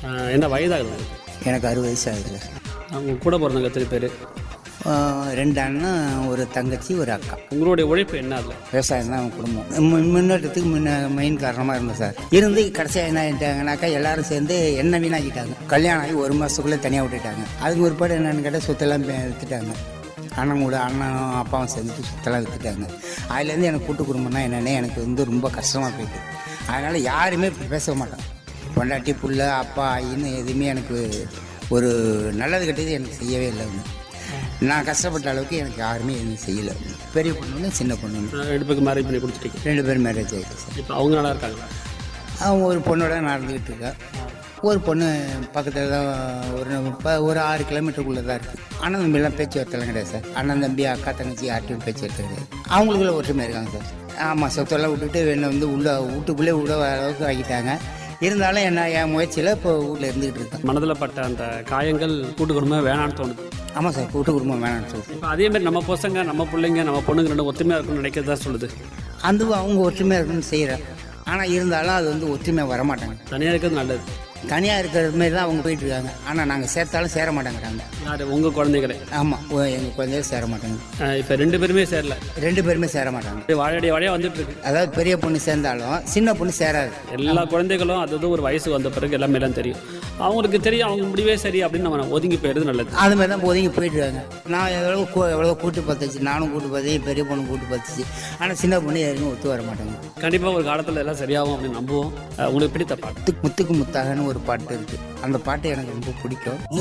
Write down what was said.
ஆஹ் என்ன வயதாகுது உங்களுக்கு? எனக்கு அறுபது வயசு ஆகுதுல அவங்க கூட பிறந்தவங்க எத்தனை பேர் ஆஹ் ரெண்டு அண்ணன் ஒரு தங்கச்சி ஒரு அக்கா உங்களுடைய உழைப்பு என்ன அதில் விவசாயம் தான் குடும்பம் முன்- முன்னேற்றத்துக்கு முன்ன மெயின் காரணமாக இருந்தேன் சார் இருந்து கடைசியாக என்ன ஆகிட்டாங்கனாக்கா எல்லாரும் சேர்ந்து என்ன வீணாக்கிட்டாங்க கல்யாணம் ஆகி ஒரு மாதத்துக்குள்ளே தனியாக விட்டுட்டாங்க அதுக்கு ஒரு பாடு என்னென்னு கேட்டால் சொத்தெல்லாம் பே- வித்துட்டாங்க அண்ணன் கூட அண்ணனும் அப்பாவும் சேர்ந்துட்டு சொத்தெல்லாம் வித்துட்டாங்க அதுலேருந்து எனக்கு கூட்டு குடும்பம்னா என்னென்னு எனக்கு வந்து ரொம்ப கஷ்டமாக போயிட்டு அதனால் யாருமே இப்ப பேச மாட்டேன் பொண்டாட்டி புள்ள அப்பா ஐன்னு எதுவுமே எனக்கு ஒரு நல்லது கெட்டது எனக்கு செய்யவே இல்லை அவங்க. நான் கஷ்டப்பட்ட அளவுக்கு எனக்கு யாருமே எதுவும் செய்யலை பெரிய பொண்ணு சின்ன பொண்ணு ரெண்டு பேருக்கு மேரேஜ் பண்ணி கொடுத்துட்டீங்க ரெண்டு பேரும் மேரேஜ் ஆகிட்டு சார் இப்போ அவங்க நல்லா இருக்காங்களா அவன் ஒரு பொண்ணோட நடந்துக்கிட்டு இருக்கா ஒரு பொண்ணு பக்கத்தில் தான் ஒரு இப்போ ஒரு ஆறு கிலோமீட்டருக்குள்ளே தான் இருக்குது அண்ணன் தம்பிலாம் பேச்சுவார்த்தைலாம் கிடையாது சார் அண்ணன் தம்பி அக்கா தங்கச்சி யார்ட்டையும் பேச்சுவார்த்தை கிடையாது அவங்களுக்குள்ள ஒற்றுமை இருக்காங்க சார் ஆமாம் சொத்தெல்லாம் விட்டுட்டு என்னை வந்து உள்ள வீட்டுக்குள்ளே விட அளவுக்கு ஆகிட்டாங்க இருந்தாலும் என்ன என் முயற்சியில் இப்போ வீட்டில் இருந்துக்கிட்டு இருக்கேன் மனதில் பட்ட அந்த காயங்கள் கூட்டு குடும்பம் வேணான்னு தோணுது ஆமாம் சார் கூட்டு குடும்பம் வேணாம்னு சொல்லிட்டு இப்போ அதே மாதிரி நம்ம பசங்க நம்ம பிள்ளைங்க நம்ம பொண்ணுங்க ரெண்டும் ஒத்துமையாக இருக்கணும்னு நினைக்கிறதா சொல்லுது அந்த அவங்க ஒற்றுமையாக இருக்குன்னு செய்கிறேன் ஆனால் இருந்தாலும் அது வந்து ஒற்றுமையாக வரமாட்டாங்க தனியாக இருக்கிறது நல்லது தனியாக இருக்கிற மாதிரி தான் அவங்க போயிட்டு இருக்காங்க ஆனால் நாங்கள் சேர்த்தாலும் சேர மாட்டேங்கிறாங்க யார் உங்கள் குழந்தைகளே ஆமாம் எங்கள் குழந்தைய சேர மாட்டாங்க இப்போ ரெண்டு பேருமே சேரல ரெண்டு பேருமே சேர மாட்டாங்க அப்படியே வாழையடி வாழையாக வந்துட்டு இருக்கு அதாவது பெரிய பொண்ணு சேர்ந்தாலும் சின்ன பொண்ணு சேராது எல்லா குழந்தைகளும் அது அது ஒரு வயசு வந்த பிறகு எல்லாமே எல்லாம் தெரியும் அவங்களுக்கு தெரியும் அவங்க முடிவே சரி அப்படின்னு நம்ம ஒதுங்கி போயிடுறது நல்லது அது மாதிரி தான் ஒதுங்கி போயிட்டு இருக்காங்க நான் எவ்வளோ கூ எவ்வளோ கூட்டு பார்த்துச்சு நானும் கூட்டு பார்த்தேன் பெரிய பொண்ணு கூட்டு பார்த்துச்சு ஆனால் சின்ன பொண்ணு யாருமே ஒத்து வர மாட்டாங்க கண்டிப்பாக ஒரு காலத்தில் எல்லாம் சரியாகும் அப்படின்னு நம்புவோம் அஹ் உங்களுக்கு பிடித்த பாட்டு முத்துக்கு முத்துக்கு முத்தாகன்னு ஒரு பாட்டு இருக்குது அந்த பாட்டு எனக்கு ரொம்ப பிடிக்கும்